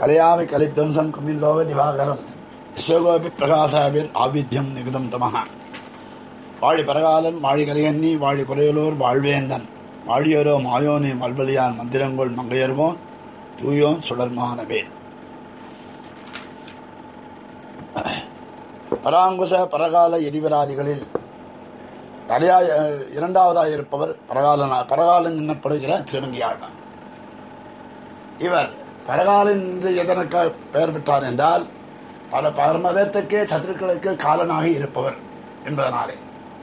கலையாமி கலித்வம்சம் கமில்லோக திவாகரம் விஸ்வகோபி பிரகாசாவிர் ஆவித்யம் நிகுதம் தமஹ வாழி பரகாலன் வாழி கலிகன்னி வாழி குறையலூர் வாழ்வேந்தன் வாழியோரோ மாயோனி மல்வலியான் மந்திரங்கொள் மங்கையர்வோன் தூயோன் சுடர்மானவே பராங்குச பரகால எதிபராதிகளில் தலையாய இரண்டாவதாக இருப்பவர் பரகாலனா பரகாலன் என்னப்படுகிற திருவங்கியாழ்வான் இவர் பரகாலன் என்று எதற்கு பெயர் பெற்றார் என்றால் பல பரமதத்துக்கே சத்துருக்களுக்கு காலனாக இருப்பவர் என்பதனாலே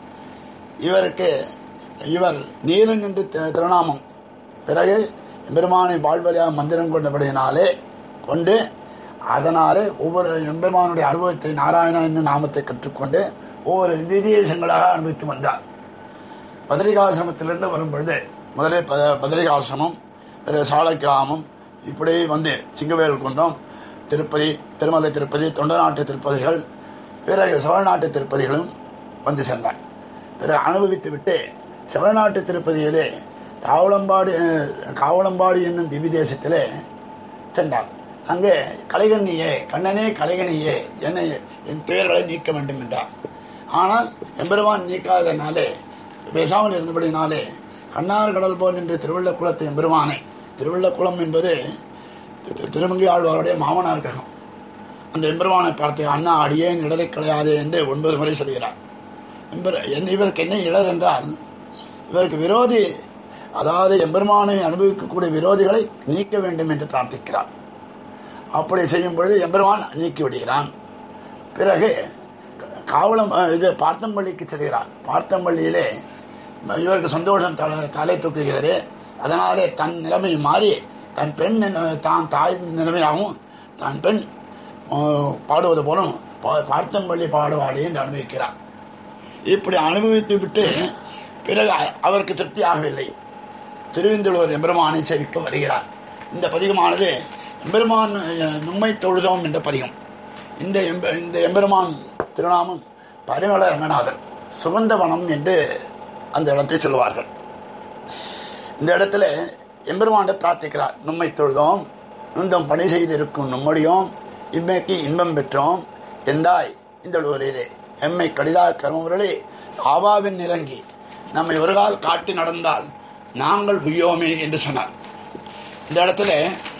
இவருக்கு இவர் நீலன் என்று தி- திருநாமம் பிறகு எம்பெருமானை வாழ்வழியாக மந்திரம் கொண்டபடியினாலே கொண்டு அதனாலே ஒவ்வொரு எம்பெருமானுடைய அனுபவத்தை நாராயணா என்னும் நாமத்தை கற்றுக்கொண்டு ஒவ்வொரு விதேசங்களாக அனுபவித்து வந்தார் பத்ரிகாசிரமத்திலிருந்து வரும் பொழுது முதலே ப- பத்ரிகாசிரமம் பிறகு சாளக்கிராமம் இப்படி வந்து சிங்கவேல் குன்றம் திருப்பதி திருமலை திருப்பதி தொண்டநாட்டு திருப்பதிகள் பிறகு சோழநாட்டு திருப்பதிகளும் வந்து சென்றார் பிறகு அனுபவித்து விட்டு சோழநாட்டு திருப்பதியிலே தாவளம்பாடு அஹ், காவலம்பாடு என்னும் திவ்ய தேசத்திலே சென்றார் அங்கே கலைகண்ணியே கண்ணனே கலைகண்ணியே என்னை என் பெயர்களை நீக்க வேண்டும் என்றார் ஆனால் எம்பெருமான் நீக்காதனாலே பேசாமல் இருந்தபடினாலே கண்ணார் கடல் போல் என்று திருவள்ள குலத்தை எம்பெருமானை திருவள்ள குலம் என்பது திரு- திருமங்கை ஆழ்வாருடைய மாமனார் கிரகம் அந்த எம்பெருமானை பார்த்து அண்ணா அடியேன் இடரை களையாதே என்று ஒன்பது முறை சொல்கிறார் எம்பெரு- என் இவருக்கு என்ன இடர் என்றால் இவருக்கு விரோதி அதாவது எம்பெருமானை அனுபவிக்கக்கூடிய விரோதிகளை நீக்க வேண்டும் என்று பிரார்த்திக்கிறார் அப்படி செய்யும் பொழுது எம்பெருமான் நீக்கி விடுகிறான் பிறகு காவலம் அஹ், இது பார்த்தம்பள்ளிக்கு செல்கிறார் பார்த்தம்பள்ளியிலே இவருக்கு சந்தோஷம் தலை தலை தூக்குகிறது அதனாலே தன் நிலைமை மாறி தன் பெண் நில- தான் தாய் நிலைமையாகவும் தன் பெண் அஹ், பாடுவது போலும் பா- பார்த்தம்பள்ளி பாடுவாளி என்று அனுபவிக்கிறார் இப்படி அனுபவித்து விட்டு பிறகு அ- அவருக்கு திருப்தி ஆகவில்லை திருவிந்தலூர் எம்பெருமானை சேவிக்க வருகிறார் இந்த பதிகமானது எம்பெருமான் அஹ், நும்மை தொழுதோம் என்ற பதிகம் இந்த எம்ப இந்த எம்பெருமான் திருநாமம் பரிமள ரங்கநாதன் சுகந்தவனம் என்று அந்த இடத்தை சொல்லுவார்கள் இந்த இடத்துல எம்பெருமானை பிரார்த்திக்கிறார் நும்மை தொழுதோம் நுந்தம் பணி செய்திருக்கும் நம்முடையோம் இம்மைக்கு இன்பம் பெற்றோம் எந்தாய் இந்த ஊரிலே எம்மை கடிதா கருமவர்களே ஆவாவின் இறங்கி நம்மை ஒரு கால் காட்டி நடந்தால் நாங்கள் உய்யோமே என்று சொன்னார் இந்த இடத்துல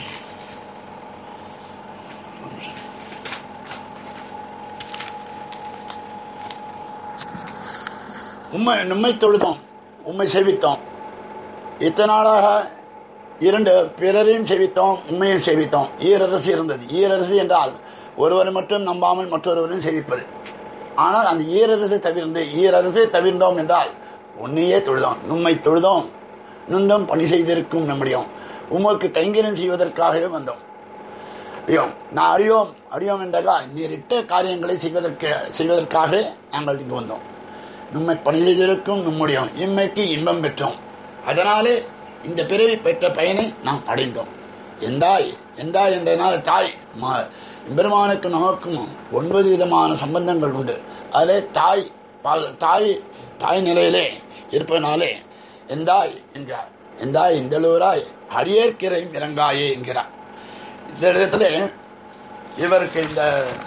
உண்மை நம்மை தொழுதோம் உண்மை சேவித்தோம் இத்தனை நாளாக இரண்டு பிறரையும் சேவித்தோம் உண்மையும் சேவித்தோம் ஈரரசு இருந்தது ஈரரசு என்றால் ஒருவரை மட்டும் நம்பாமல் மற்றொருவரையும் சேவிப்பது ஆனால் அந்த ஈரரசை தவிர்ந்து ஈரரசை தவிர்ந்தோம் என்றால் உன்னையே தொழுதோம் நும்மை தொழுதோம் நுண்டம் பணி செய்திருக்கும் நம்முடையோம் உமக்கு கைங்கரியம் செய்வதற்காகவே வந்தோம் அறியோம் நான் அறியோம் அறியோம் என்றெல்லாம் நீரிட்ட காரியங்களை செய்வதற்கு செய்வதற்காக நாங்கள் இங்கு வந்தோம் நம்மை பணி செய்திருக்கும் நம்முடைய இம்மைக்கு இன்பம் பெற்றோம் அதனாலே இந்த பிறவி பெற்ற பயனை நாம் அடைந்தோம் எந்தாய் எந்தாய் என்றனால தாய் ம- பெருமானுக்கு நமக்கும் ஒன்பது விதமான சம்பந்தங்கள் உண்டு அதிலே தாய் பா- தாய் தாய் நிலையிலே இருப்பதனாலே எந்தாய் என்கிறார் எந்தாய் இந்தளூராய் அடியேற்கிறையும் இறங்காயே என்கிறார் இந்த இடத்துல இவருக்கு இந்த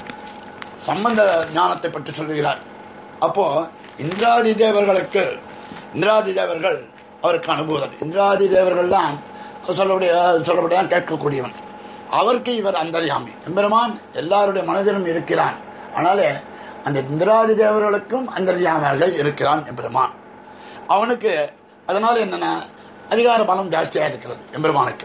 சம்பந்த ஞானத்தை பற்றி சொல்லுகிறார் அப்போ இந்திராதி தேவர்களுக்கு இந்திராதி தேவர்கள் அவருக்கு அனுபவம் இந்திராதி தேவர்கள் தான் சொல்லக்கூடிய சொல்லப்படிதான் கேட்கக்கூடியவன் அவருக்கு இவர் அந்தர்யாமி எம்பெருமான் எல்லாருடைய மனதிலும் இருக்கிறான் ஆனாலே அந்த இந்திராதி தேவர்களுக்கும் அந்தர்யாமாக இருக்கிறான் எம்பெருமான் அவனுக்கு அதனால என்னன்னா அதிகார பலம் ஜாஸ்தியா இருக்கிறது எம்பெருமானுக்கு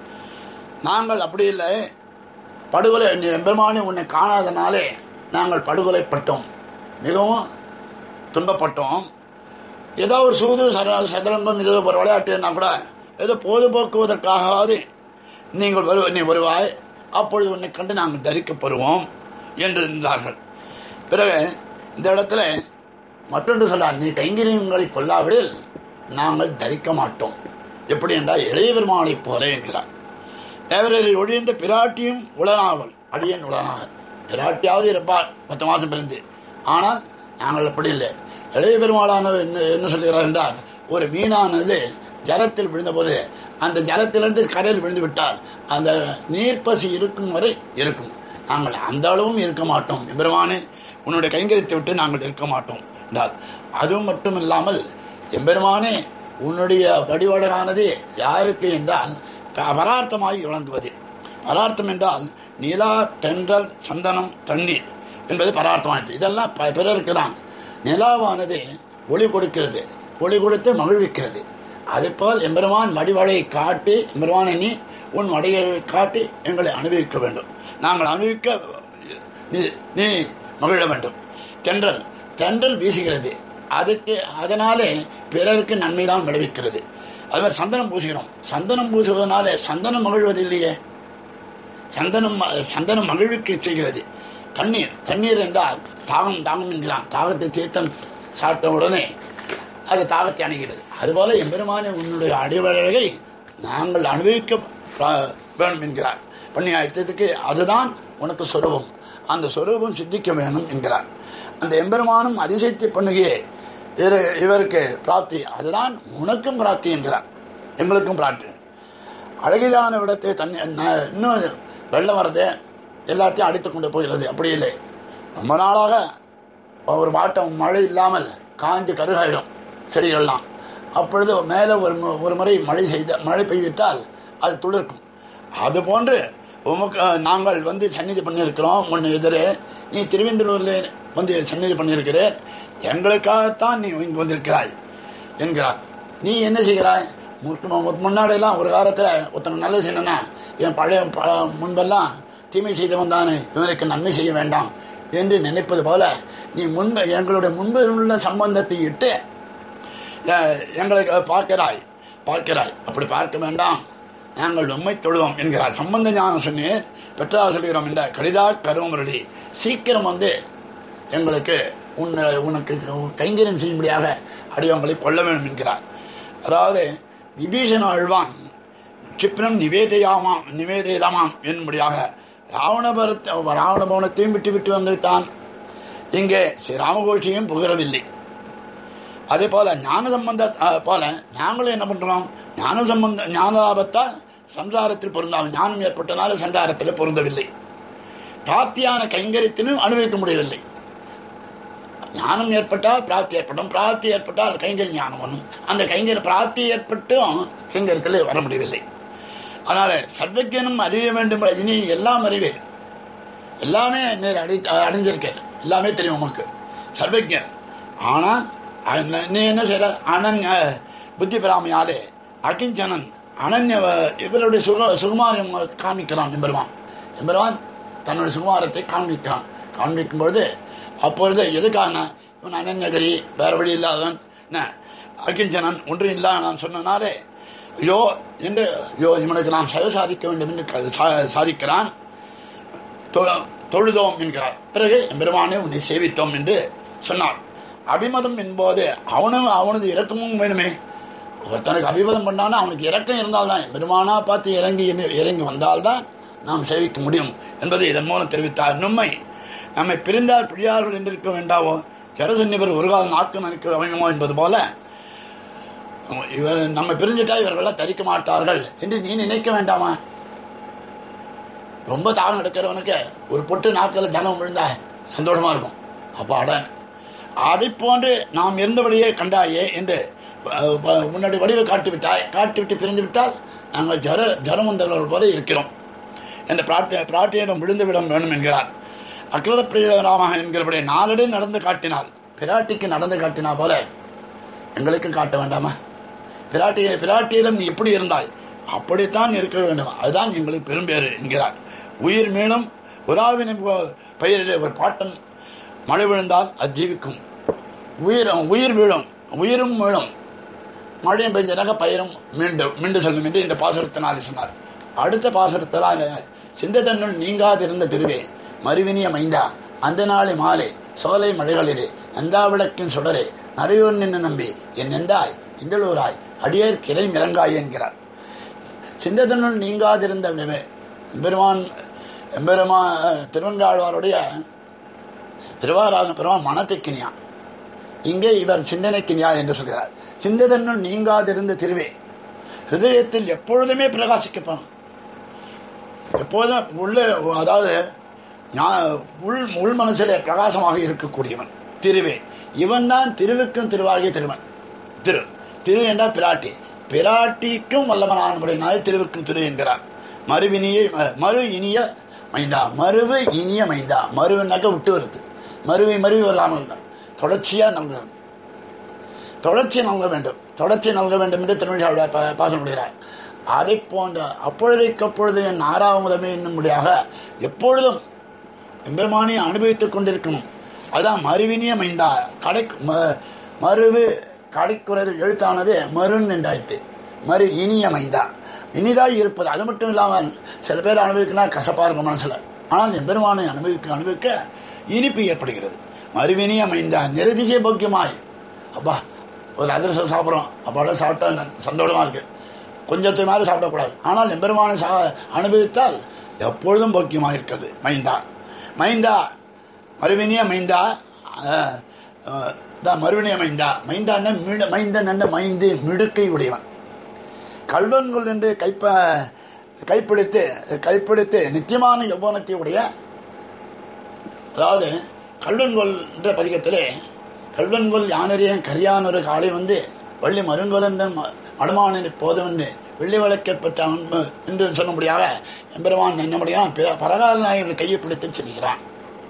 நாங்கள் அப்படி இல்லை படுகொலை நீ எம்பெருமானி உன்னை காணாதனாலே நாங்கள் படுகொலைப்பட்டோம் மிகவும் துன்பப்பட்டோம் ஏதோ ஒரு சூது சர சதுரங்கம் ஏதோ ஒரு விளையாட்டுன்னா கூட ஏதோ பொழுதுபோக்குவதற்காகவாது நீங்கள் வரு நீ வருவாய் அப்பொழுது உன்னை கண்டு நாங்கள் தரிக்கப்படுவோம் என்று இருந்தார்கள் பிறகு இந்த இடத்துல மற்றொன்று சொன்னார் நீ கைங்கரியங்களை கொல்லாவிடில் நாங்கள் தரிக்க மாட்டோம் எப்படி என்றால் இளைய பெருமாளைப் போல என்கிறார் தேவரரை ஒழிந்த பிராட்டியும் உளனாவள் அடியன் உளனாக பிராட்டியாவது இருப்பாள் பத்து மாசம் பிறந்து ஆனால் நாங்கள் அப்படி இல்லை இளைய பெருமாளானவர் என்ன என்ன சொல்கிறார் என்றால் ஒரு மீனானது ஜலத்தில் விழுந்தபோது அந்த ஜலத்திலிருந்து கரையில் விழுந்து விட்டால் அந்த நீர்ப்பசி இருக்கும் வரை இருக்கும் நாங்கள் அந்த அளவும் இருக்க மாட்டோம் எம்பெருமானே உன்னுடைய கைங்கரித்தை விட்டு நாங்கள் இருக்க மாட்டோம் என்றால் அதுவும் மட்டும் இல்லாமல் எம்பெருமானே உன்னுடைய வடிவழகானது யாருக்கு என்றால் பரார்த்தமாகி விளங்குவது பரார்த்தம் என்றால் நிலா தென்றல் சந்தனம் தண்ணீர் என்பது பரார்த்தமாயிற்று இதெல்லாம் ப- பிறருக்கு தான் நிலாவானது ஒளி கொடுக்கிறது ஒளி கொடுத்து மகிழ்விக்கிறது அதுபோல் எம்பெருமான் வடிவழை காட்டி எம்பெருமானை நீ உன் வடிவை காட்டி எங்களை அனுபவிக்க வேண்டும் நாங்கள் அனுபவிக்க நீ நீ மகிழ வேண்டும் தென்றல் தென்றல் வீசுகிறது அதுக்கு அதனாலே பிறருக்கு நன்மைதான் விளைவிக்கிறது அது மாதிரி சந்தனம் பூசுகிறோம் சந்தனம் பூசுவதனாலே சந்தனம் மகிழ்வது இல்லையே சந்தனம் சந்தனம் மகிழ்விக்க செய்கிறது தண்ணீர் தண்ணீர் என்றால் தாகம் தாகம் என்கிறான் தாகத்தை தீர்த்தம் சாப்பிட்ட உடனே அது தாகத்தை அணுகிறது அதுபோல எம்பெருமானே உன்னுடைய அடிவழகை நாங்கள் அனுபவிக்க ப- வேண்டும் என்கிறார் பண்ணியாயத்துக்கு அதுதான் உனக்கு சொரூபம் அந்த சொரூபம் சித்திக்க வேணும் என்கிறார் அந்த எம்பெருமானும் அதிசயத்தை பண்ணுகையே இவரு இவருக்கு பிராப்தி அதுதான் உனக்கும் பிராப்தி என்கிறார் எங்களுக்கும் பிராப்தி அழகிதான விடத்தை தண்ணி ந- இன்னும் வெள்ளம் வரது எல்லாத்தையும் அடித்து கொண்டு போகிறது அப்படி இல்லை ரொம்ப நாளாக ஒரு வாட்டம் மழை இல்லாமல் காஞ்சு கருகாயிடும் செடிகள்லாம் அப்பொழுது மேலே ஒரு மு- ஒரு முறை மழை செய்த மழை பெய்வித்தால் அது துளிர்க்கும் அது போன்று உமக்கு நாங்கள் வந்து சந்நிதி பண்ணியிருக்கிறோம் உன் எதிரே நீ திருவெந்தூரில் வந்து சந்நிதி பண்ணியிருக்கிறேன் எங்களுக்காகத்தான் நீ இங்கு வந்திருக்கிறாய் என்கிறார் நீ என்ன செய்கிறாய் முற்கு- மு- முன்னாடியெல்லாம் ஒரு காலத்தில் ஒருத்தன் நல்லது செய்யணும்னா இவன் பழைய ப- முன்பெல்லாம் தீமை செய்தவன் தானே இவனுக்கு நன்மை செய்ய வேண்டாம் என்று நினைப்பது போல நீ முன்பு எங்களுடைய முன்பு உள்ள சம்பந்தத்தை இட்டு அஹ், எங்களுக்கு பார்க்கிறாய் பார்க்கிறாய் அப்படி பார்க்க வேண்டாம் நாங்கள் உண்மை தொழுவோம் என்கிறார் சம்பந்த ஞானம் சொன்னீர் பெற்றதாக சொல்கிறோம் என்ற கடிதா கருவமுரளி சீக்கிரம் வந்து எங்களுக்கு உன்னை உனக்கு கைங்கரியம் செய்யும்படியாக அடியவங்களை கொள்ள வேண்டும் என்கிறார் அதாவது விபீஷண ஆழ்வான் சிப்ரம் நிவேதையாமாம் நிவேதைதமாம் என்னும்படியாக ராவணபுரத்தை ராவணபவனத்தையும் விட்டு விட்டு வந்துவிட்டான் இங்கே ஸ்ரீ ராமகோஷியும் புகழவில்லை அதே போல ஞான சம்பந்த அஹ், போல நாங்களும் என்ன பண்றோம் ஞான சம்பந்த ஞான லாபத்தால் சம்சாரத்தில் பொருந்தாமல் ஞானம் ஏற்பட்டனால சம்சாரத்தில் பொருந்தவில்லை பிராப்தியான கைங்கரியத்திலும் அனுபவிக்க முடியவில்லை ஞானம் ஏற்பட்டால் பிராப்தி ஏற்படும் பிராப்தி ஏற்பட்டால் கைங்கரிய ஞானம் வரும் அந்த கைங்கரிய பிராப்தி ஏற்பட்டும் கைங்கரியத்தில் வர முடியவில்லை அதனால சர்வஜனும் அறிய வேண்டும் இனி எல்லாம் அறிவேன் எல்லாமே நீர் அடி அடைஞ்சிருக்காரு எல்லாமே தெரியும் உமக்கு சர்வஜர் ஆனால் அண்ண- நீ என்ன செய்யற அனன்ய புத்தி பெறாமையாலே அகிஞ்சனன் அனன்ய இவருடைய சுக சுகுமாரம் காண்பிக்கிறான் எம்பெருமான் எம்பெருமான் தன்னுடைய சுகுமாரத்தை காண்பிக்கிறான் காண்பிக்கும் பொழுது அப்பொழுது எதுக்காக இவன் அனன்யகரி வேற வழி இல்லாதவன் என்ன அகிஞ்சனன் ஒன்றும் இல்லா நான் சொன்னனாலே ஐயோ என்று ஐயோ இவனுக்கு நாம் செயல் சாதிக்க வேண்டும் என்று க- சா- சாதிக்கிறான் தொ- தொழுதோம் என்கிறார் பிறகு எம்பெருமானே உன்னை சேவித்தோம் என்று சொன்னார் அபிமதம் என்போது அவனும் அவனது இரக்கமும் வேணுமே ஒருத்தனுக்கு அபிமதம் பண்ணானா அவனுக்கு இரக்கம் இருந்தால்தான் பெருமானா பார்த்து இறங்கி இறங்கி வந்தால்தான் நாம் சேவிக்க முடியும் என்பதை இதன் மூலம் தெரிவித்தார் நம்மை நம்மை பிரிந்தால் பிரியார்கள் என்றிருக்க வேண்டாவோ ஜரசன்னிவர் ஒரு கால் நாக்கு நனிக்க வேண்டுமோ என்பது போல இவர் நம்ம பிரிஞ்சிட்டா இவர்களெல்லாம் தரிக்க மாட்டார்கள் என்று நீ நினைக்க வேண்டாமா ரொம்ப தாகம் எடுக்கிறவனுக்கு ஒரு பொட்டு நாக்கில் ஜனம் விழுந்தா சந்தோஷமா இருக்கும் அப்ப அடன் அதை போன்று நாம் இருந்தபடியே கண்டாயே என்று அஹ், ப- முன்னாடி வடிவை காட்டி விட்டாய் காட்டி விட்டு பிரிந்து விட்டால் நாங்கள் ஜர ஜரம் வந்தவர்கள் போல இருக்கிறோம் என்ற பிரார்த்தனை பிரார்த்தனையிடம் விழுந்து விட வேண்டும் என்கிறார் அக்ரத பிரியராமாக என்கிறபடி நாளடி நடந்து காட்டினார் பிராட்டிக்கு நடந்து காட்டினா போல எங்களுக்கு காட்ட வேண்டாமா பிராட்டி பிராட்டியிடம் நீ எப்படி இருந்தாய் அப்படித்தான் இருக்க வேண்டும் அதுதான் எங்களுக்கு பெரும்பேறு என்கிறார் உயிர் மீளும் உறாவின் பெயரிலே ஒரு பாட்டன் மழை விழுந்தால் அது ஜீவிக்கும் உயிர் உயிர் வீழும் உயிரும் மீளும் மழையும் பெஞ்சனாக பயிரும் மீண்டு மீண்டு செல்லும் என்று இந்த பாசுரத்தினால் சொன்னார் அடுத்த பாசுரத்தினால் சிந்ததன்னுள் நீங்காதிருந்த திருவே மறுவினிய மைந்தா அந்த நாளை மாலை சோலை மழைகளிலே நந்தாவிளக்கின் சுடரே நரையூர் நின்று நம்பி என் நெந்தாய் இந்தளூராய் அடியேர் கிளை மிளங்காய் என்கிறார் சிந்ததனுள் நீங்காதிருந்த பெருமான் எம்பெருமான் எம்பெருமா திருவங்காழ்வாருடைய திருவாராதன பெருமான் மனத்துக்கினியா இங்கே இவர் சிந்தனைக்கினியா என்று சொல்கிறார் சிந்ததனுள் நீங்காதிருந்த திருவே ஹிருதயத்தில் எப்பொழுதுமே பிரகாசிக்கப்படும் எப்போதும் உள்ள அதாவது ஞா- உள் உள் மனசிலே பிரகாசமாக இருக்கக்கூடியவன் திருவே இவன் தான் திருவுக்கும் திருவாகிய திருவன் திரு திரு என்றால் பிராட்டி பிராட்டிக்கும் வல்லவனானபடினாலே திருவுக்கும் திரு என்கிறார் மறுவினிய மறு இனிய மைந்தா மறுவு இனிய மைந்தா மறுவினாக்க விட்டு வருது மறுவை மறுவி வராமல் இல்லை. தொடர்ச்சியா நல்கிறது தொடர்ச்சி நல்க வேண்டும் தொடர்ச்சி நல்க வேண்டும் என்று திருமண பாசனம் முடிகிறார் அதை போன்ற அப்பொழுதைக்கு அப்பொழுது என் ஆறாவதமே என்னும்படியாக எப்பொழுதும் எம்பெருமானை அனுபவித்துக் கொண்டிருக்கணும் அதான் மறுவினிய மைந்தா கடை ம- மறுவு கடைக்குறது எழுத்தானது மருன் என்றாயிற்று மறு இனிய மைந்தா இனிதாய் இருப்பது அது மட்டும் இல்லாமல் சில பேர் அனுபவிக்கலாம் கசப்பா இருக்கும் மனசுல ஆனால் எம்பெருமானை அனுபவிக்க அனுபவிக்க இனிப்பு ஏற்படுகிறது மறுவினிய மைந்தா நிரதிசய போக்கியமாய் அப்பா ஒரு அதிரசம் சாப்பிட்றோம் அப்பாவோட சாப்பிட்டா ந- சந்தோஷமா இருக்கு கொஞ்சத்தை மாதிரி சாப்பிடக்கூடாது ஆனால் எம்பெருமானை சா அனுபவித்தால் எப்பொழுதும் போக்கியமாக இருக்கிறது மைந்தா மைந்தா மறுவினிய மைந்தா அஹ், அஹ், தான் மறுவினிய மைந்தா மைந்தா மிட மைந்தன் என்ற மைந்து மிடுக்கை உடையவன் கல்வன்கள் என்று கைப்ப கைப்பிடித்து கைப்பிடித்து நித்தியமான யௌவனத்தை உடைய அதாவது கல்வன்கொல் என்ற பதிகத்திலே கல்வன்கொல் யானறியன் கரியானொரு காலை வந்து வள்ளி மருங்கொலந்தன் மடமானின் போதுமென்று வெள்ளி விளக்கை பெற்ற அன்பு என்று சொல்லும்படியாக எம்பெருமான் என்னபடியாக பரகால நாயகர் கையை பிடித்து செல்கிறான்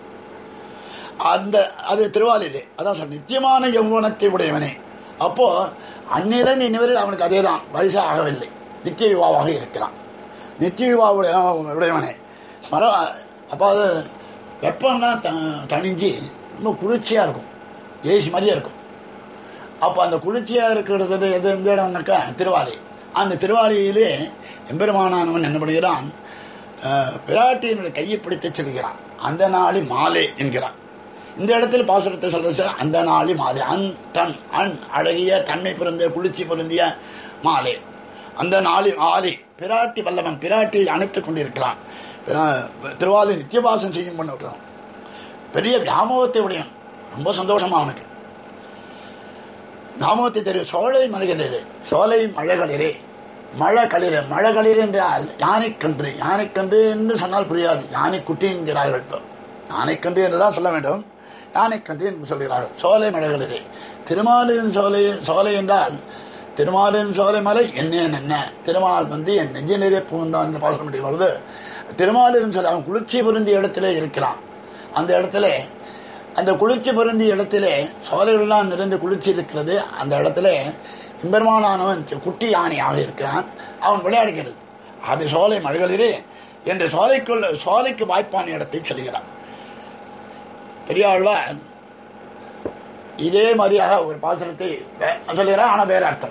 அந்த அது திருவாலிலே அதான் சொல் நித்தியமான யௌவனத்தை உடையவனே அப்போ அந்நிலன் இனிவரில் அவனுக்கு அதேதான் வயசு ஆகவில்லை நித்திய யுவாவாக இருக்கிறான் நித்திய யுவா உடைய- உடையவனே ஸ்மர அப்போ அது வெப்பம்லாம் த தணிஞ்சு இன்னும் குளிர்ச்சியாக இருக்கும் ஏசி மாதிரியே இருக்கும் அப்போ அந்த குளிர்ச்சியாக இருக்கிறது எது எந்த இடம்னாக்கா திருவாலி அந்த திருவாலியிலே எம்பெருமானானவன் என்ன பண்ணுகிறான் அஹ், பிராட்டியினுடைய கையை பிடித்து செல்கிறான் அந்த நாளி மாலே என்கிறான் இந்த இடத்துல பாசுரத்தை சொல்றது அந்த நாளி மாலை அன் தன் அன் அழகிய தன்மை பொருந்திய குளிர்ச்சி பொருந்திய மாலை அந்த நாளி ஆலி பிராட்டி வல்லவன் பிராட்டியை அணைத்துக் கொண்டிருக்கிறான் பிர- திருவாலி நித்தியவாசம் செய்யும் பண்ணுறான் பெரிய வியாமோகத்தை உடையவன் ரொம்ப சந்தோஷமா அவனுக்கு நாமத்தை தெரியும் சோலை மலைகளிலே சோலை மழைகளிலே மழை களிர மழை களிர் என்றால் யானைக்கன்று யானைக்கன்று என்று சொன்னால் புரியாது யானை குட்டி என்கிறார்கள் இப்போ யானைக்கன்று என்று தான் சொல்ல வேண்டும் யானைக்கன்று என்று சொல்கிறார்கள் சோலை மலைகளிலே திருமாலின் சோலை சோலை என்றால் திருமாலின் சோலை மலை என்ன என்ன திருமால் வந்து என் நெஞ்ச நிறைய பூந்தான் என்று பாச முடியும் வருது திருமாலின் சோலை அவன் குளிர்ச்சி பொருந்திய இடத்திலே இருக்கிறான் அந்த இடத்துல அந்த குளிர்ச்சி பொருந்திய இடத்திலே சோலைகளெல்லாம் நிறைந்து குளிர்ச்சி இருக்கிறது அந்த இடத்துல எம்பெருமானானவன் குட்டி யானையாக இருக்கிறான் அவன் விளையாடுகிறது அது சோலை மழைகளிலே என்ற சோலைக்குள்ள சோலைக்கு வாய்ப்பான இடத்தை செல்கிறான் பெரியாழ்வார் இதே மாதிரியாக ஒரு பாசனத்தை வே- சொல்கிறார் ஆனா வேற அர்த்தம்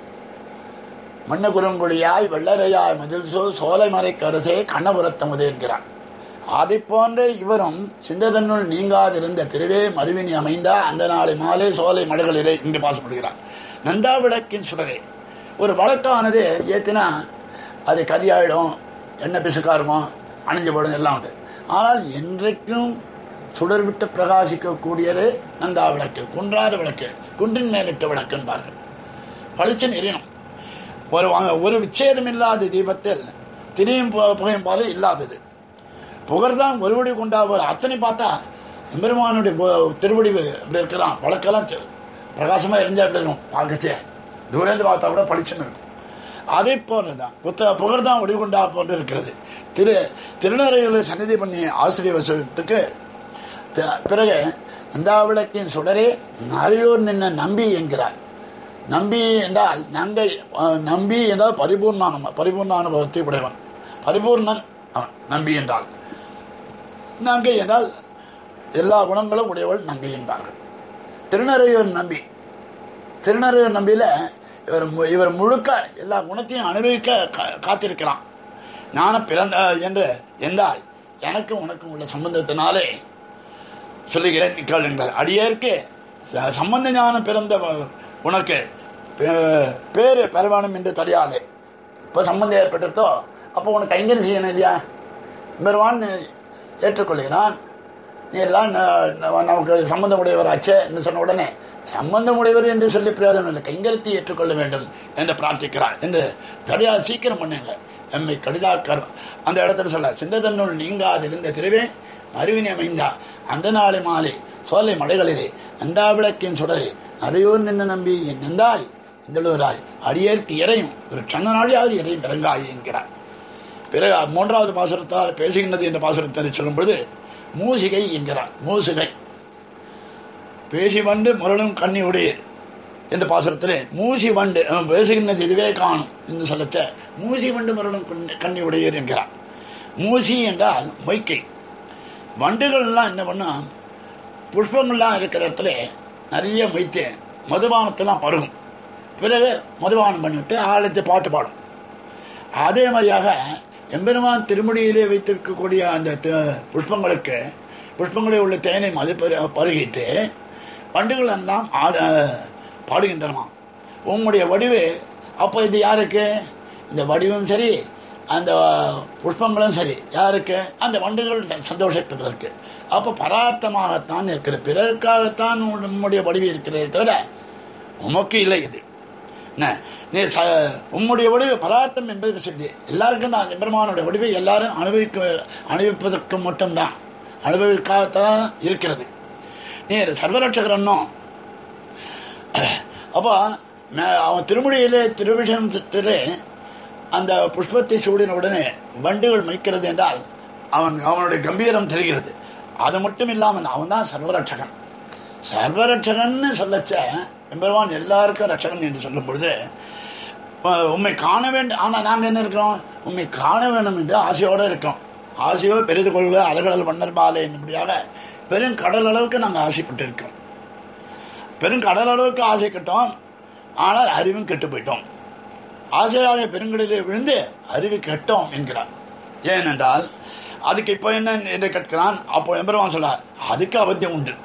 மண்ணு குறுங்குடியாய் வெள்ளரையாய் மதில் சோ சோலை மறை கரசே கண்ணபுரத்தமுது என்கிறார் அதை போன்ற இவரும் சிந்ததனுள் நீங்காதிருந்த திருவே மருவினி அமைந்தா அந்த நாளை மாலை சோலை மடகளிலே இங்கு பாசப்படுகிறார் நந்தா விளக்கின் சுடரே ஒரு வழக்கானது ஏத்தினா அது கரியாயிடும் எண்ணெய் பிசுக்காருமோ அணிஞ்சு போடும் எல்லாம் உண்டு ஆனால் என்றைக்கும் சுடர் விட்டு பிரகாசிக்கக்கூடியது நந்தா விளக்கு குன்றாத விளக்கு குன்றின் மேலிட்ட விளக்கு என்பார்கள் பளிச்சுன்னு எரியணும் ஒரு வா- ஒரு விச்சேதம் இல்லாத தீபத்தில் திரியும் பு- புகையும் போல இல்லாதது புகழ்தான் ஒருவடி கொண்டா போல அத்தனை பார்த்தா எம்பெருமானுடைய பு- திருவடிவு இப்படி இருக்கலாம் வழக்கெல்லாம் செ- பிரகாசமா இருந்தா எப்படி இருக்கும் பார்க்கச்சே தூரந்து பார்த்தா கூட பளிச்சுன்னு இருக்கும் அதே போலதான் புத்த புகழ்தான் ஒடி கொண்டா போன்று இருக்கிறது திரு திருநறைகளை சந்நிதி பண்ணி ஆசிரியர் வசத்துக்கு த- பிறகு அந்தாவிளக்கின் சுடரே நிறையோர் நின்ன நம்பி என்கிறார் நம்பி என்றால் நங்கை அஹ், நம்பி என்றால் பரிபூர்ணான பரிபூர்ண அனுபவத்தை உடையவன் பரிபூர்ணன் அவன் நம்பி என்றால் நங்கை என்றால் எல்லா குணங்களும் உடையவள் நங்கை என்பார்கள் திருநறையூர் நம்பி திருநறையூர் நம்பியில இவர் மு- இவர் முழுக்க எல்லா குணத்தையும் அனுபவிக்க கா- காத்திருக்கிறான் ஞான பிறந்த என்று எந்தால் எனக்கும் உனக்கும் உள்ள சம்பந்தத்தினாலே சொல்லுகிறேன் கேள் என்றார் அடியேற்கு ச- சம்பந்த ஞானம் பிறந்த வ- உனக்கு பே- பேரு பெறவேணும் என்று தெரியாது இப்போ சம்பந்தம் ஏற்பட்டிருத்தோ அப்போ உனக்கு கைங்கரியம் செய்யணும் இல்லையா பெருவான் ஏற்றுக்கொள்கிறான் நீர் தான் ந- ந- நமக்கு சம்பந்தம் உடையவராச்சே என்று சொன்ன உடனே சம்பந்தம் உடையவர் என்று சொல்லி பிரயோஜனம் இல்லை கைங்கரத்தை ஏற்றுக்கொள்ள வேண்டும் என்று பிரார்த்திக்கிறார் என்று தடையா சீக்கிரம் பண்ணுங்க எம்மை கடிதாக்கர் அந்த இடத்துல சொல்ல சிந்ததன்னுள் நீங்காதிருந்த திருவே அறிவினை அமைந்தா அந்த நாளை மாலை சோலை மலைகளிலே அண்டா விளக்கின் சுடரே அறையோர் நின்று நம்பி என் நந்தாய் இந்தளூராய் அடியேற்கு இறையும் ஒரு சன்ன நாளியாவது இறையும் இறங்காய் என்கிறார் பிறகு மூன்றாவது பாசுரத்தால் பேசுகின்றது என்ற பாசுரத்தை சொல்லும் பொழுது மூசிகை என்கிறார் மூசிகை பேசி வண்டு முரளும் கண்ணி உடையர் என்ற பாசுரத்திலே மூசி வண்டு அவன் பேசுகின்றது இதுவே காணும் என்று சொல்லச்ச மூசி வண்டு முரளும் கண்ணி- கண்ணி உடையர் என்கிறார் மூசி என்றால் மொய்க்கை வண்டுகள்லாம் என்ன பண்ணும் புஷ்பங்கள்லாம் இருக்கிற இடத்துல நிறைய மொய்த்து மதுபானத்தெல்லாம் பருகும் பிறகு மதுபானம் பண்ணிவிட்டு ஆலயத்தை பாட்டு பாடும் அதே மாதிரியாக எம்பெருமான் திருமுடியிலே வைத்திருக்கக்கூடிய அந்த த- புஷ்பங்களுக்கு புஷ்பங்களில் உள்ள தேனை மது பரு- பருகிட்டு வண்டுகள் எல்லாம் ஆட பாடுகின்றனமா உம்முடைய வடிவு அப்போ இது யாருக்கு இந்த வடிவும் சரி அந்த புஷ்பங்களும் சரி யாருக்கு அந்த வண்டுகள் ச- சந்தோஷிப்பதற்கு அப்போ பரார்த்தமாகத்தான் இருக்கிற பிறருக்காகத்தான் உம்முடைய வடிவு இருக்கிறதே தவிர உமக்கு இல்லை இது என்ன நீ ச உம்முடைய வடிவு பரார்த்தம் என்பது சித்தி எல்லாருக்கும் நான் எம்பெருமானுடைய வடிவை எல்லாரும் அனுபவிக்க அனுபவிப்பதற்கு மட்டும்தான் அனுபவிக்காகத்தான் இருக்கிறது நீ சர்வரட்சகரன்னும் அப்போ மே- அவன் திருமொழியிலே திருவிஷத்திலே அந்த புஷ்பத்தை சூடின உடனே வண்டுகள் மைக்கிறது என்றால் அவன் அவனுடைய கம்பீரம் தெரிகிறது அது மட்டும் இல்லாமல் அவன் தான் சர்வரட்சகன் சர்வரட்சகன்னு சொல்லச்ச எம்பெருமான் எல்லாருக்கும் ரட்சகன் என்று சொல்லும் பொழுது அஹ், உம்மை காண வேண்டும் ஆனால் நாங்கள் என்ன இருக்கிறோம் உம்மை காண வேண்டும் என்று ஆசையோடு இருக்கோம் ஆசையோ பெரிது கொள்ள அலகடல் மன்னர் பாலை என்னபடியாக பெரும் கடல் அளவுக்கு நாங்கள் ஆசைப்பட்டு இருக்கோம் பெரும் கடல் அளவுக்கு ஆசைப்பட்டோம் ஆனால் அறிவும் கெட்டு போயிட்டோம் ஆசையாக பெருங்கடலிலே விழுந்து அறிவு கெட்டோம் என்கிறார் ஏனென்றால் அதுக்கு இப்போ என்ன என்று கேட்கிறான் அப்போ எம்பெருமான் சொல்ல அதுக்கு அவத்தியம் உண்டு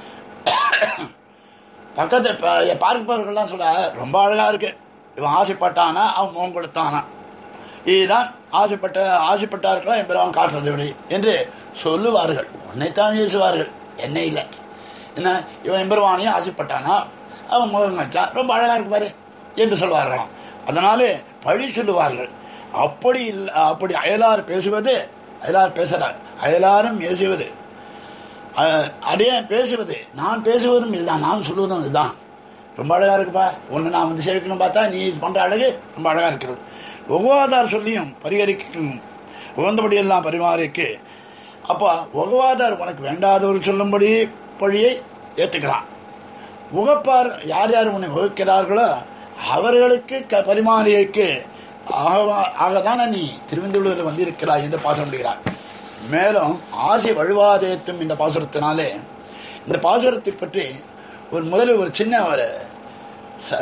பக்கத்து ப- பார்ப்பவர்கள்லாம் சொல்ல ரொம்ப அழகா இருக்கு இவன் ஆசைப்பட்டானா அவன் முகம் கொடுத்தானா இதுதான் ஆசைப்பட்ட ஆசைப்பட்டார்களா எம்பெருமான் காட்டுறது விடை என்று சொல்லுவார்கள் உன்னைத்தான் பேசுவார்கள் என்ன இல்லை என்ன இவன் எம்பெருமானையும் ஆசைப்பட்டானா அவன் முகம் வச்சான் ரொம்ப அழகா இருக்கு பாரு என்று சொல்வார்களாம் அதனாலே பழி சொல்லுவார்கள் அப்படி இல்ல அப்படி அயலார் பேசுவது அயலார் பேசுறார் அயலாரும் பேசுவது அஹ், அடைய பேசுவது நான் பேசுவதும் இதுதான் நான் சொல்வதும் இதுதான் ரொம்ப அழகா இருக்குப்பா ஒன்று நான் வந்து சேவிக்கணும் பார்த்தா நீ இது பண்ற அழகு ரொம்ப அழகா இருக்கிறது ஒவ்வாதார் சொல்லியும் பரிகரிக்கும் உகந்தபடியெல்லாம் பரிமாறிக்கு அப்போ ஒகவாதார் உனக்கு வேண்டாதவர் சொல்லும்படி பழியை ஏத்துக்கிறான் உகப்பார் யார் யார் உன்னை வகுக்கிறார்களோ அவர்களுக்கு க பரிமாறியக்கு ஆக- ஆகதானே நீ திருவந்தூரில் வந்திருக்கிறாய் என்று பாசனம் முடிகிறார் மேலும் ஆசை வழுவாதேத்தும் இந்த பாசுரத்தினாலே இந்த பாசுரத்தை பற்றி ஒரு முதலில் ஒரு சின்ன ஒரு ச-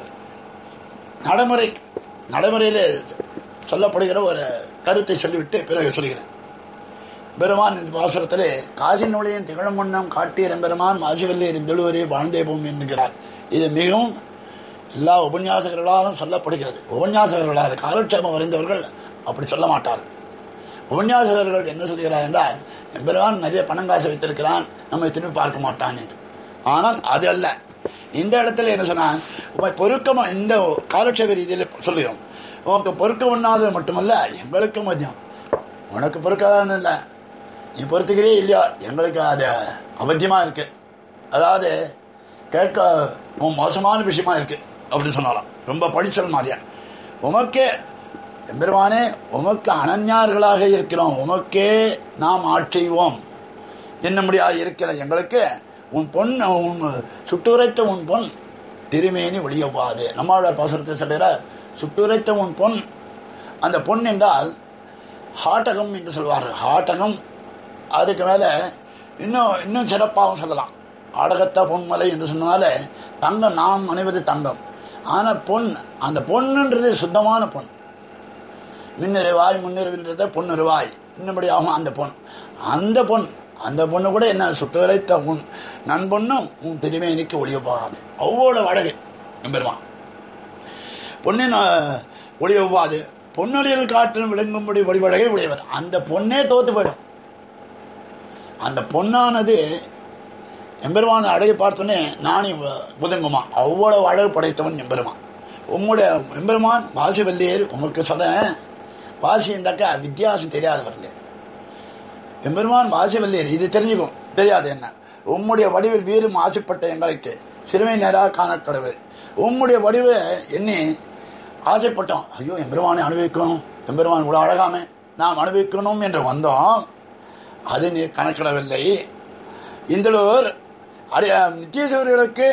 நடைமுறை நடைமுறையில் சொல்லப்படுகிற ஒரு கருத்தை சொல்லிவிட்டு பிறகு சொல்கிறேன் பெருமான் இந்த பாசுரத்திலே காசி நூலையும் திகழும் முன்னம் காட்டிய பெருமான் மாசிவல்லி இருந்தெழுவரே வாழ்ந்தே போம் என்கிறார் இது மிகவும் எல்லா உபன்யாசகர்களாலும் சொல்லப்படுகிறது உபன்யாசகர்களால் காலட்சேபம் வரைந்தவர்கள் அப்படி சொல்ல மாட்டார்கள் உபன்யாசகர்கள் என்ன சொல்கிறார் என்றால் எம்பெருமான் நிறைய பணம் காசு வைத்திருக்கிறான் நம்மை திரும்பி பார்க்க மாட்டான் என்று ஆனால் அது அல்ல இந்த இடத்துல என்ன சொன்னான் உமை பொறுக்க இந்த காலட்சேப ரீதியில் சொல்லுகிறோம் உனக்கு பொறுக்க உண்ணாதது மட்டுமல்ல எங்களுக்கு மதியம் உனக்கு பொறுக்காதான்னு இல்லை நீ பொறுத்துக்கிறே இல்லையா எங்களுக்கு அது அவத்தியமா இருக்கு அதாவது கேட்க உன் மோசமான விஷயமா இருக்கு அப்படின்னு சொன்னாலாம் ரொம்ப படிச்சல் மாதிரியா உமக்கே எம்பெருமானே உமக்கு அனன்யார்களாக இருக்கிறோம் உமக்கே நாம் ஆட்சிவோம் என்னபடியாக இருக்கிற எங்களுக்கு உன் பொன் உன் சுட்டுரைத்த உன் பொன் திருமேனி ஒளியவாது நம்மளோட பாசுரத்தை சொல்கிற சுட்டுரைத்த உன் பொன் அந்த பொன் என்றால் ஹாட்டகம் என்று சொல்வார்கள் ஹாட்டகம் அதுக்கு மேலே இன்னும் இன்னும் சிறப்பாகவும் சொல்லலாம் ஆடகத்த பொன்மலை என்று சொன்னாலே தங்கம் நாம் அணிவது தங்கம் ஆனால் பொன் அந்த பொண்ணுன்றது சுத்தமான பொன் மின்னிறைவாய் முன்னிறைவின்றத பொன்னிறைவாய் இன்னபடியாகும் அந்த பொன் அந்த பொன் அந்த பொண்ணு கூட என்ன சுட்டுரைத்த உன் நண்பொண்ணும் உன் திருமேனிக்கு ஒளிய போகாது அவ்வளவு அழகு பெருமான் பொன்னின் அஹ், ஒளி ஒவ்வாது பொன்னொழியில் காற்றில் விளங்கும்படி வடிவழகை உடையவர் அந்த பொண்ணே தோத்து போயிடும் அந்த பொன்னானது எம்பெருமான அழகை பார்த்தோன்னே நானே புதங்குமா அவ்வளவு அழகு படைத்தவன் எம்பெருமான் உம்முடைய எம்பெருமான் வாசி வல்லியர் உங்களுக்கு சொல்றேன் வாசி இருந்தாக்கா வித்தியாசம் தெரியாதவர்கள் எம்பெருமான் வாசி வல்லியர் இது தெரிஞ்சுக்கும் தெரியாது என்ன உம்முடைய வடிவில் வீரும் ஆசைப்பட்ட எங்களுக்கு சிறுமை நேராக காணக்கடவுள் உம்முடைய வடிவு எண்ணி ஆசைப்பட்டோம் ஐயோ எம்பெருமானை அனுபவிக்கணும் எம்பெருமான் இவ்வளோ அழகாமே நாம் அனுபவிக்கணும் என்று வந்தோம் அது நீ கணக்கிடவில்லை இந்தளூர் அடைய நித்தியசூரியர்களுக்கு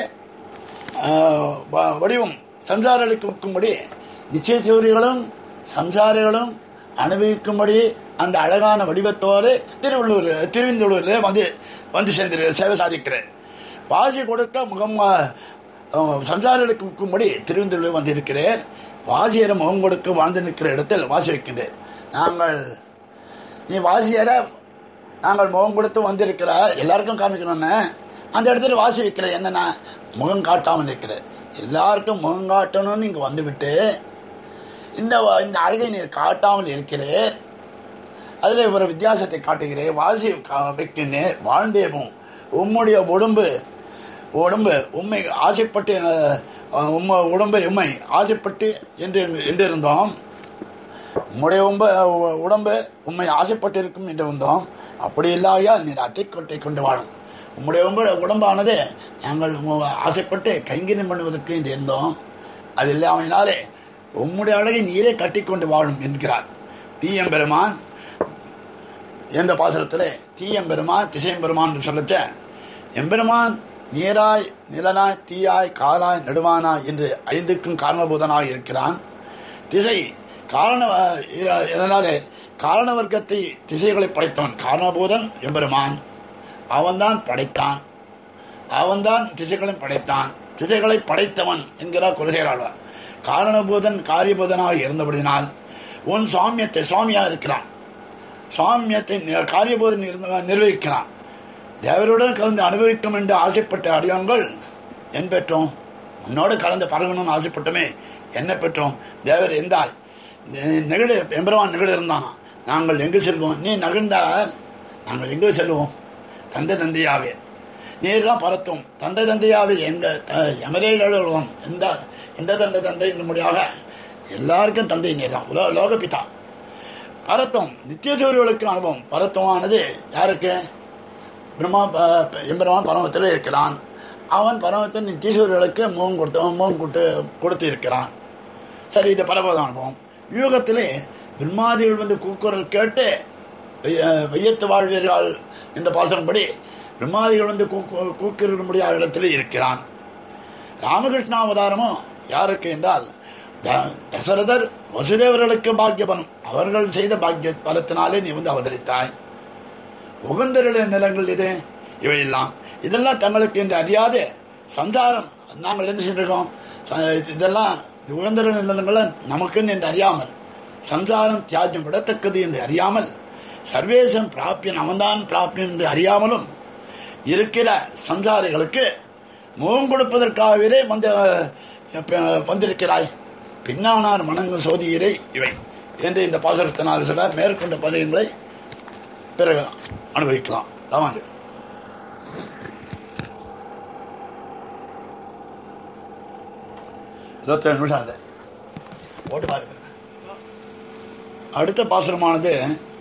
வடிவம் சம்சாரிக்கும்படி நிச்சயசூரிகளும் சம்சாரிகளும் அனுபவிக்கும்படி அந்த அழகான வடிவத்தோடு திருவள்ளூர் திருவிந்தலூரில் வந்து வந்து சேர்ந்து சேவை சாதிக்கிறேன் வாசி கொடுக்க முகம் சம்சாரிகளுக்கு விற்கும்படி திருவிந்தலூர் வந்திருக்கிறேன் வாசியரை முகம் கொடுக்க வாழ்ந்து நிற்கிற இடத்தில் வாசி வைக்கின்றேன் நாங்கள் நீ வாசியரை நாங்கள் முகம் கொடுத்து வந்திருக்கிற எல்லாருக்கும் காமிக்கணும்னு அந்த இடத்துல வாசி வைக்கிற என்னன்னா முகம் காட்டாமல் நிற்கிற எல்லாருக்கும் முகம் காட்டணும்னு இங்கே வந்துவிட்டு இந்த இந்த அழகை நீர் காட்டாமல் இருக்கிறேன் அதில் ஒரு வித்தியாசத்தை காட்டுகிறேன் வாசி வைக்கின்றேன் வாழ்ந்தேவும் உம்முடைய உடம்பு உடம்பு உண்மை ஆசைப்பட்டு உண்மை உடம்பை உண்மை ஆசைப்பட்டு என்று என்று இருந்தோம் உம்முடைய உம்ப உடம்பு உண்மை ஆசைப்பட்டு இருக்கும் என்று வந்தோம் அப்படி இல்லாயால் நீர் அத்தை கொட்டை கொண்டு வாழும் உம்முடைய உங்க உடம்பானது நாங்கள் ஆசைப்பட்டு கைங்கரியம் பண்ணுவதற்கு என்று இருந்தோம் அது இல்லாமையினாலே உம்முடைய அழகை நீரே கட்டிக்கொண்டு வாழும் என்கிறார் தீயம்பெருமான் என்ற பாசுரத்தில் தீயம்பெருமான் திசையம்பெருமான் என்று சொல்லத்த எம்பெருமான் நீராய் நிலனாய் தீயாய் காலாய் நெடுவானாய் என்று ஐந்துக்கும் காரணபூதனாக இருக்கிறான் திசை காரண இதனாலே காரண வர்க்கத்தை திசைகளை படைத்தவன் காரணபூதன் எம்பெருமான் அவன்தான் படைத்தான் அவன்தான் திசைகளையும் படைத்தான் திசைகளை படைத்தவன் என்கிறார் குலசேராழ்வார் காரணபூதன் காரியபூதனாக இருந்தபடினால் உன் சுவாமியத்தை சுவாமியா இருக்கிறான் சுவாமியத்தை காரியபூதன் நிர்வகிக்கிறான் தேவருடன் கலந்து அனுபவிக்கும் என்று ஆசைப்பட்ட அடியான்கள் என் பெற்றோம் உன்னோடு கலந்து பழகணும்னு ஆசைப்பட்டோமே என்ன பெற்றோம் தேவர் எந்தாய் நெகிழ எம்பெருமான் நெகிழ இருந்தானா நாங்கள் எங்கு செல்வோம் நீ நகர்ந்தால் நாங்கள் எங்கு செல்வோம் தந்தை தந்தையாவே நீர் தான் பரத்தும் தந்தை தந்தையாவே எங்க எமரே எழுதுவோம் எந்த எந்த தந்தை தந்தை முடியாக எல்லாருக்கும் தந்தை நீர் தான் உலக லோகபிதா பரத்துவம் நித்தியசூரியர்களுக்கு அனுபவம் பரத்துவமானது யாருக்கு பிரம்மா எம்பெருமான் பரமத்தில் இருக்கிறான் அவன் பரமத்தில் நித்தியசூரியர்களுக்கு முகம் கொடுத்து முகம் கொடுத்து கொடுத்து இருக்கிறான் சரி இது பரமத அனுபவம் யூகத்திலே பிரம்மாதிகள் வந்து கூக்குரல் கேட்டு வையத்து வாழ்வீர்கள் என்ற பாசனப்படி பிரம்மாதிகள் வந்து கூக்கிருக்க முடியாத இடத்துல இருக்கிறான் ராமகிருஷ்ண அவதாரமும் யாருக்கு என்றால் தசரதர் வசுதேவர்களுக்கு பாக்கியபலம் அவர்கள் செய்த பாக்கிய பலத்தினாலே நீ வந்து அவதரித்தாய் உகந்தருடைய நிலங்கள் இது இவையெல்லாம் இதெல்லாம் தங்களுக்கு என்று அறியாத சஞ்சாரம் நாங்கள் என்ன செஞ்சிருக்கோம் இதெல்லாம் உகந்தருடைய நிலங்களை நமக்குன்னு என்று அறியாமல் சம்சாரம் தியாஜம் விடத்தக்கது என்று அறியாமல் சர்வேசம் பிராப்பியன் அவன்தான் பிராப்பியன் என்று அறியாமலும் இருக்கிற சஞ்சாரிகளுக்கு முகம் கொடுப்பதற்காகவே வந்து வந்திருக்கிறாய் பின்னானார் மணங்கு சோதியரை இவை என்று இந்த பாசுரத்தினால் சொல்ல மேற்கொண்ட பதியங்களை பிறகு அனுபவிக்கலாம் ராமாஜி இருபத்தேழு நிமிஷம் அது ஓட்டு பாருங்க அடுத்த பாசுரமானது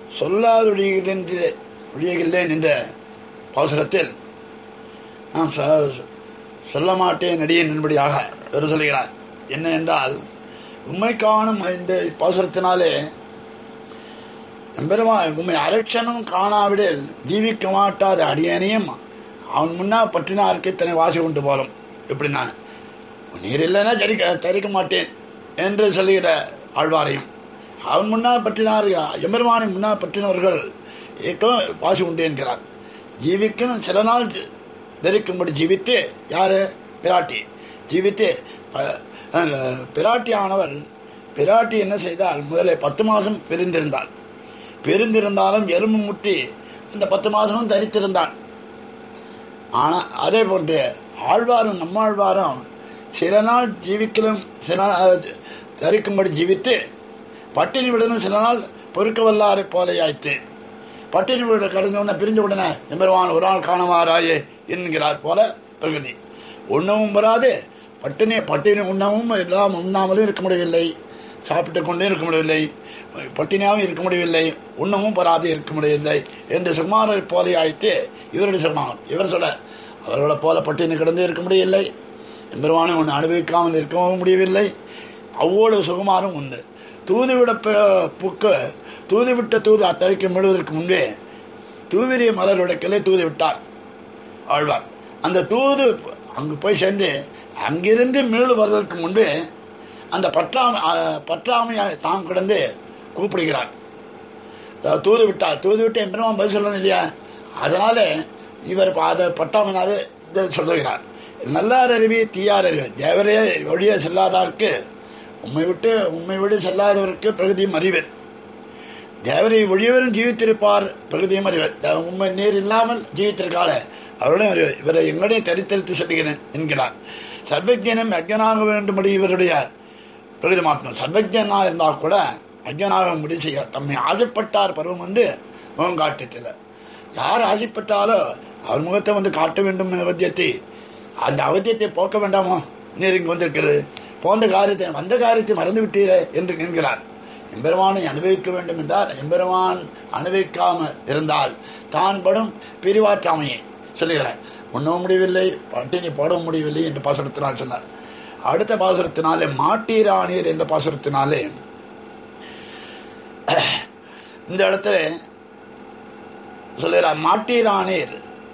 சொல்லாதொழிகின்றேன் என்ற பாசுரத்தில் நான் சொல்ல மாட்டேன் நடிகன் என்படியாக பெரு சொல்கிறார் என்ன என்றால் உண்மை காணும் இந்த பாசுரத்தினாலே எம்பெருமா உண்மை அரட்சணம் காணாவிடில் ஜீவிக்க மாட்டாத அடியனையும் அவன் முன்னா பற்றினாருக்கு தன்னை வாசி கொண்டு போலும் எப்படின்னா நீர் இல்லைன்னா ஜரிக்க தரிக்க மாட்டேன் என்று சொல்லுகிற ஆழ்வாரையும் அவன் முன்னா பற்றினார் எம்பெருமானை முன்னா பற்றினவர்கள் ஏக்கம் வாசி உண்டு என்கிறார் ஜீவிக்கும் சில நாள் தரிக்கும்படி ஜீவித்து யாரு பிராட்டி ஜீவித்து பிராட்டி ஆனவள் பிராட்டி என்ன செய்தால் முதலே பத்து மாதம் பிரிந்திருந்தாள் பிரிந்திருந்தாலும் எறும்பு முட்டி இந்த பத்து மாதமும் தரித்திருந்தான் ஆனால் அதே போன்று ஆழ்வாரும் நம்மாழ்வாரும் சில நாள் ஜீவிக்கலும் சில நாள் தரிக்கும்படி ஜீவித்து பட்டினி விடணும் சில நாள் பொறுக்க வல்லாரை போல ஆய்த்து பட்டினி வீடு கடந்த உடனே பிரிஞ்ச உடனே எம்பெருமான் ஒரு ஆள் காணவாராயே என்கிறார் போல பிரகிருதி உண்ணவும் வராது பட்டினி பட்டினி உண்ணவும் எல்லாம் உண்ணாமலும் இருக்க முடியவில்லை சாப்பிட்டு கொண்டே இருக்க முடியவில்லை பட்டினியாகவும் இருக்க முடியவில்லை உண்ணவும் வராது இருக்க முடியவில்லை என்று சுகுமாரை போலே ஆயிட்டு இவருடைய சுகுமாரம் இவர் சொல்ல அவர்களை போல பட்டினி கிடந்து இருக்க முடியவில்லை எம்பெருமானை ஒன்று அனுபவிக்காமல் இருக்கவும் முடியவில்லை அவ்வளவு சுகுமாரம் உண்டு தூதுவிட புக்கு தூதுவிட்ட தூது அத்தகைக்கு முழுவதற்கு முன்பே தூவிரிய மலருடைய கிளை தூது விட்டார் ஆழ்வார் அந்த தூது அங்கு போய் சேர்ந்து அங்கிருந்து மீளு வருவதற்கு முன்பே அந்த பற்றாமை பற்றாமையை தாம் கிடந்து கூப்பிடுகிறார் அதாவது தூது விட்டார் தூது விட்டு எம்பெருமான் பதில் சொல்லணும் இல்லையா அதனால இவர் அதை பட்டாமையினாலே இதை சொல்லுகிறார் நல்லார் அறிவி தீயார் அறிவி தேவரே ஒழிய செல்லாதாருக்கு உண்மை விட்டு உண்மை விட்டு செல்லாதவருக்கு பிரகதியும் அறிவர் தேவரை ஒழியவரும் ஜீவித்திருப்பார் பிரகதியும் அறிவர் உண்மை நீர் இல்லாமல் ஜீவித்திருக்கால அவருடைய அறிவர் இவரை எங்களுடைய தரித்தரித்து சொல்லுகிறேன் என்கிறார் சர்வஜனும் அஜனாக வேண்டும்படி இவருடைய பிரகதிமாத்மா சர்வஜனா இருந்தால் கூட அஜனாக முடிவு செய்ய தம்மை ஆசைப்பட்டார் பருவம் வந்து முகம் காட்டுத்தில் யார் ஆசைப்பட்டாலோ அவர் முகத்தை வந்து காட்ட வேண்டும் அவத்தியத்தை அந்த அவத்தியத்தை போக்க வேண்டாமோ நீர் இங்கு வந்திருக்கிறது போன்ற காரியத்தை வந்த காரியத்தை மறந்து விட்டீரே என்று என்கிறார் எம்பெருமானை அனுபவிக்க வேண்டும் என்றால் எம்பெருமான் அனுபவிக்காம இருந்தால் தான் படும் பிரிவாற்றாமையை சொல்லுகிறார் உண்ணவும் முடியவில்லை பட்டினி போடவும் முடியவில்லை என்று பாசுரத்தினால் சொன்னார் அடுத்த பாசுரத்தினாலே மாட்டீராணீர் என்ற பாசுரத்தினாலே இந்த இடத்துல சொல்லுகிறார் மாட்டீராணீர்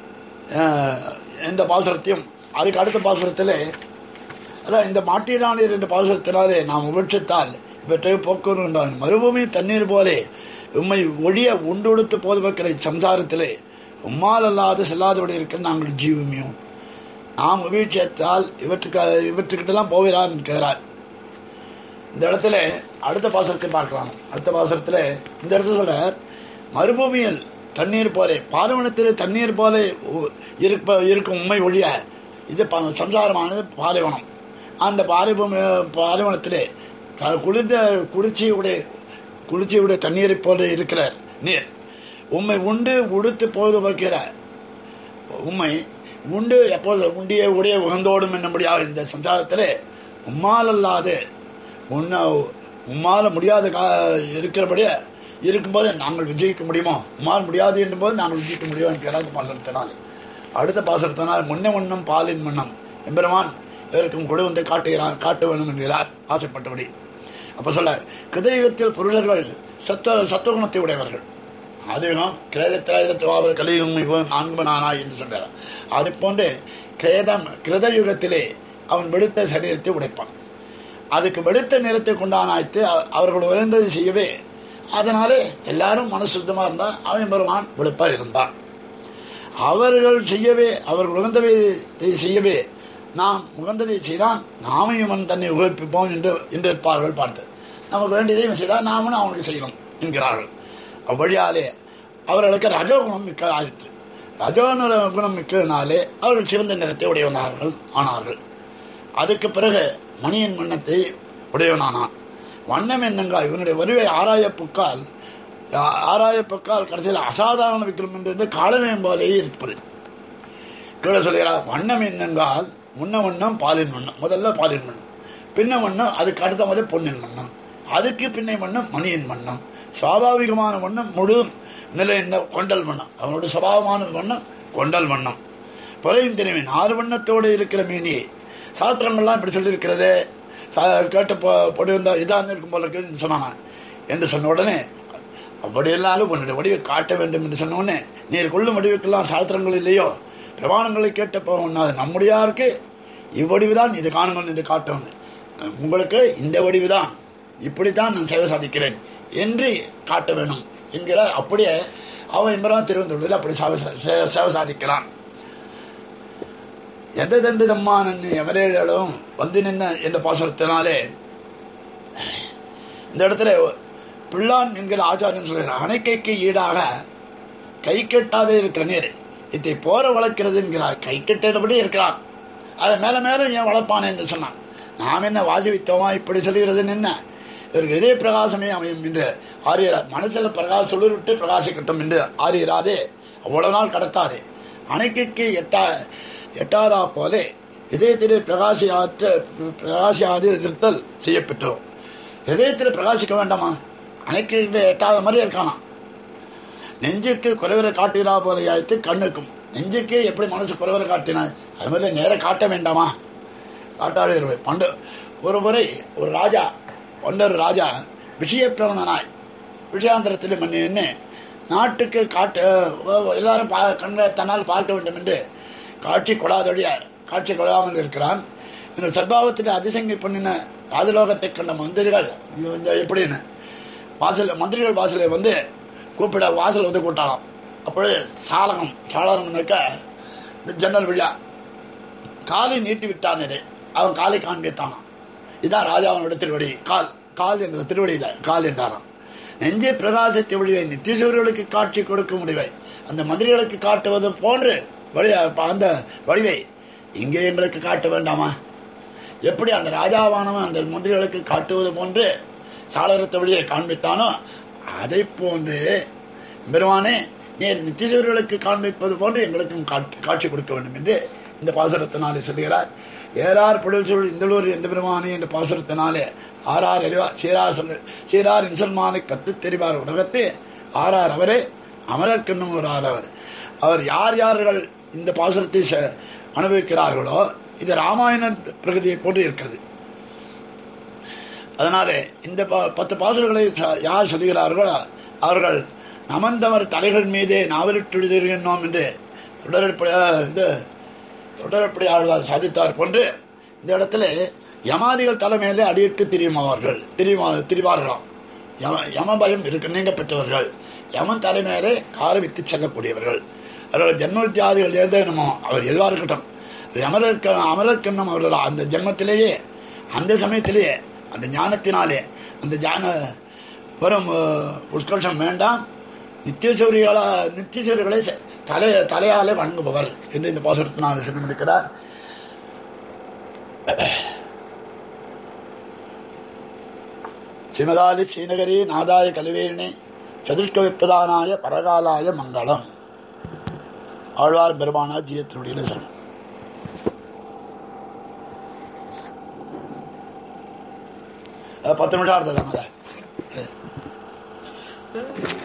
இந்த பாசுரத்தையும் அதுக்கு அடுத்த பாசுரத்தில் அதான் இந்த மாட்டீராணீர் என்ற பாசுரத்தினாலே நாம் உபட்சத்தால் இவற்றை போக்குவரத்து உண்டாகும் மறுபூமி தண்ணீர் போலே உண்மை ஒழிய உண்டுடுத்து போது வைக்கிற சம்சாரத்திலே உம்மால் அல்லாது செல்லாதபடி இருக்க நாங்கள் ஜீவமியும் நாம் உபீட்சத்தால் இவற்றுக்கு இவற்றுக்கிட்டெல்லாம் போகிறார் என்கிறார் இந்த இடத்துல அடுத்த பாசனத்தை பார்க்கலாம் அடுத்த பாசனத்தில் இந்த இடத்துல சொல்ற மறுபூமியில் தண்ணீர் போலே பாலைவனத்தில் தண்ணீர் போல இருப்ப இருக்கும் உண்மை ஒழிய இது சம்சாரமானது பாலைவனம் அந்த பாலைபூமி பாலைவனத்திலே குளிர்ந்த குளிர்ச்சியுடைய குளிர்ச்சியுடைய தண்ணீரை போல இருக்கிற நீர் உண்மை உண்டு உடுத்து போது வைக்கிற உண்மை உண்டு எப்போது உண்டிய உடைய உகந்தோடும் என்னபடியாக இந்த சஞ்சாரத்திலே உம்மால் அல்லாது உன்ன உம்மால முடியாத கா இருக்கிறபடியே இருக்கும்போது நாங்கள் விஜயிக்க முடியுமோ உம்மால் முடியாது என்ற போது நாங்கள் விஜயிக்க முடியும் என்கிறார் பாசனத்தினால் அடுத்த பாசனத்தினால் முன்ன முன்னம் பாலின் முன்னம் எம்பெருமான் இவருக்கும் கொடு வந்து காட்டுகிறான் காட்ட வேண்டும் என்கிறார் ஆசைப்பட்டபடி அப்ப சொல்ல கிருதயுகத்தில் புருஷர்கள் சத்துவ சத்துவகுணத்தை உடையவர்கள் அதுவும் கிரேதத்திராயுதத்துவாவர் கலியுகம் மிகவும் நான்குமனானா என்று சொல்றார் அது போன்று கிரேதம் கிருதயுகத்திலே அவன் வெளுத்த சரீரத்தை உடைப்பான் அதுக்கு வெளுத்த நிறத்தை கொண்டானாய்த்து அவர்கள் உயர்ந்தது செய்யவே அதனாலே எல்லாரும் மனசுத்தமா இருந்தா அவன் பெருமான் வெளுப்பா இருந்தான் அவர்கள் செய்யவே அவர்கள் உகந்தவை செய்யவே நாம் உகந்ததை செய்தான் நாமும் இவன் தன்னை உகப்பிப்போம் என்று என்று இருப்பார்கள் பார்த்து நமக்கு வேண்டியதையும் செய்தால் நாமும் அவனுக்கு செய்யணும் என்கிறார்கள் அவ்வழியாலே அவர்களுக்கு ரஜோகுணம் மிக்க ஆயிற்று ரஜோன குணம் மிக்கனாலே அவர்கள் சிவந்த நிறத்தை உடையவனார்கள் ஆனார்கள் அதுக்கு பிறகு மணியின் வண்ணத்தை உடையவனானான் வண்ணம் என்னங்க இவனுடைய வருவை ஆராய புக்கால் ஆராய புக்கால் கடைசியில் அசாதாரண விக்ரம் என்று காலமேம் போலேயே இருப்பது கீழே சொல்கிறார் வண்ணம் என்னங்கால் முன்ன வண்ணம் பாலின் வண்ணம் முதல்ல பாலின் வண்ணம் பின்ன வண்ணம் அதுக்கு அடுத்த மாதிரி பொன்னின் வண்ணம் அதுக்கு பின்னை வண்ணம் மணியின் வண்ணம் சுவாபாவிகமான வண்ணம் முழு நிலை என்ன கொண்டல் வண்ணம் அவனுடைய சுபாவமான வண்ணம் கொண்டல் வண்ணம் புறையும் தினவின் ஆறு வண்ணத்தோடு இருக்கிற மீனியை சாஸ்திரங்கள்லாம் இப்படி சொல்லியிருக்கிறது கேட்டு பொடி வந்தால் இதாக இருக்கும் போல இருக்குன்னு சொன்னான் என்று சொன்ன உடனே அப்படியெல்லாம் உன்னுடைய வடிவை காட்ட வேண்டும் என்று சொன்ன உடனே நீர் கொள்ளும் வடிவுக்கெல்லாம் சாஸ்திரங்கள் இல்லையோ பிரமாணங்களை கேட்ட போகும் அது நம்முடையாருக்கு இவ்வடிவுதான் இது காணுங்கள் என்று காட்டணும் உங்களுக்கு இந்த வடிவுதான் இப்படித்தான் நான் சேவை சாதிக்கிறேன் என்று காட்ட வேணும் என்கிறார் அப்படியே அவன் எம்பரான் திருவந்தூரில் அப்படி சேவை சாதிக்கிறான் எந்தெந்த தம்மான் எவரேழும் வந்து நின்ன என்ற பாசுரத்தினாலே இந்த இடத்துல பிள்ளான் என்கிற ஆச்சாரியன் சொல்கிறார் அணைக்கைக்கு ஈடாக கை கெட்டாதே இருக்கிற நீர் இதை போற வளர்க்கிறது என்கிறார் கை கெட்டபடி இருக்கிறான் அதை மேல மேலும் ஏன் வளர்ப்பான் என்று சொன்னான் நாம் என்ன வாசிவித்தோமா இப்படி சொல்லுகிறது என்ன இவருக்கு இதே பிரகாசமே அமையும் என்று ஆரியரா மனசுல பிரகாச சுடர்விட்டு பிரகாசிக்கட்டும் என்று ஆரியராதே அவ்வளவு நாள் கடத்தாதே அணைக்கு எட்டா எட்டாதா போலே இதயத்திலே பிரகாசியாத்த பிரகாசியாது இருத்தல் செய்யப்பெற்றோம் இதயத்தில் பிரகாசிக்க வேண்டாமா அணைக்கு எட்டாத மாதிரி இருக்கானா நெஞ்சுக்கு குறைவரை காட்டுகிறா போல ஆயிடுத்து கண்ணுக்கும் நெஞ்சுக்கே எப்படி மனசு குறைவரை காட்டினாய் அது மாதிரி நேர காட்ட வேண்டாமா காட்டாடு இருவை பண்டு ஒரு முறை ஒரு ராஜா ஒன்றொரு ராஜா விஷயப்பிரவணனாய் விஷயாந்திரத்தில் மன்னின்னு நாட்டுக்கு காட்டு எல்லாரும் பா கண்களை தன்னால் பார்க்க வேண்டும் என்று காட்சி கொடாதொழிய காட்சி கொடாமல் இருக்கிறான் இந்த சர்பாவத்தில் அதிசங்கி பண்ணின ராஜலோகத்தை கண்ட மந்திரிகள் ஐயோ, இந்த எப்படின்னு வாசல் மந்திரிகள் வாசலை வந்து கூப்பிட வாசல் வந்து கூட்டாளாம் அப்பொழுது சாலகம் சாளரம்னாக்க இந்த ஜன்னல் விழா காலை நீட்டி விட்டானே அவன் காலை காண்பித்தானான் இதான் ராஜாவனோட திருவடி கால் கால் என்ற திருவடியில கால் என்றாராம் நெஞ்சை பிரகாசத்தை ஒழிவை நித்தியசூர்களுக்கு காட்சி கொடுக்க முடிவை அந்த மந்திரிகளுக்கு காட்டுவது போன்று வழி அந்த வடிவை இங்கே எங்களுக்கு காட்ட வேண்டாமா எப்படி அந்த ராஜாவானவன் அந்த மந்திரிகளுக்கு காட்டுவது போன்று சாளரத்தை வழியை காண்பித்தானோ அதை போன்று பெருமானே நீர் நித்தியசூர்களுக்கு காண்பிப்பது போன்று எங்களுக்கும் காட்சி- காட்சி கொடுக்க வேண்டும் என்று இந்த பாசுரத்தினாலே சொல்கிறார் ஏறார் புடல் சூழ் இந்தளூர் எந்த பெருமானே என்ற பாசுரத்தினாலே ஆறார் அறிவா சீரார் சொல்ல சீரார் இன்சல்மானை கற்றுத் தெரிவார் உலகத்து ஆறார் அவரே அமரர் கிண்ணும் ஒரு ஆறவர் அவர் யார் யார்கள் இந்த பாசுரத்தை ச- அனுபவிக்கிறார்களோ இது ராமாயண பிரகதியை போன்று இருக்கிறது அதனாலே இந்த ப- பத்து பாசுரங்களை ச- யார் சொல்கிறார்களோ அவர்கள் நமந்தவர் தலைகள் மீதே நாவலிட்டுழுதிருக்கின்றோம் என்று தொடரப்படி இது தொடரப்படி ஆழ்வார் சாதித்தார் போன்று இந்த இடத்துல யமாதிகள் தலைமையிலே அடியிட்டு திரியும் அவர்கள் திரியுமா திரிவார்களாம் யம யம பயம் இருக்கு நீங்க பெற்றவர்கள் யமன் தலைமையிலே காரை வித்து செல்லக்கூடியவர்கள் அவர்கள் ஜென்மவித்தியாதிகள் எழுதணுமோ அவர் எதுவாக இருக்கட்டும் அமரர்க்கு அமரர்க்கண்ணம் அவர்கள் அந்த ஜென்மத்திலேயே அந்த சமயத்திலேயே அந்த ஞானத்தினாலே அந்த ஞான வரும் அஹ், உட்கர்ஷம் வேண்டாம் நித்தியசூரிகளா நித்தியசூரிகளை செ- தலை தலையாலே வணங்குபவர் என்று இந்த பாசுரத்தினால் சொல்லியிருக்கிறார் ஸ்ரீமதாலி ஸ்ரீநகரி நாதாய கலிவேரிணி சதுஷ்க விப்பதானாய பரகாலாய மங்களம் ஆழ்வார் பெருமானா ஜீயத்தினுடைய சரணம் அஹ் பத்து நிமிஷம் ஆடுதல்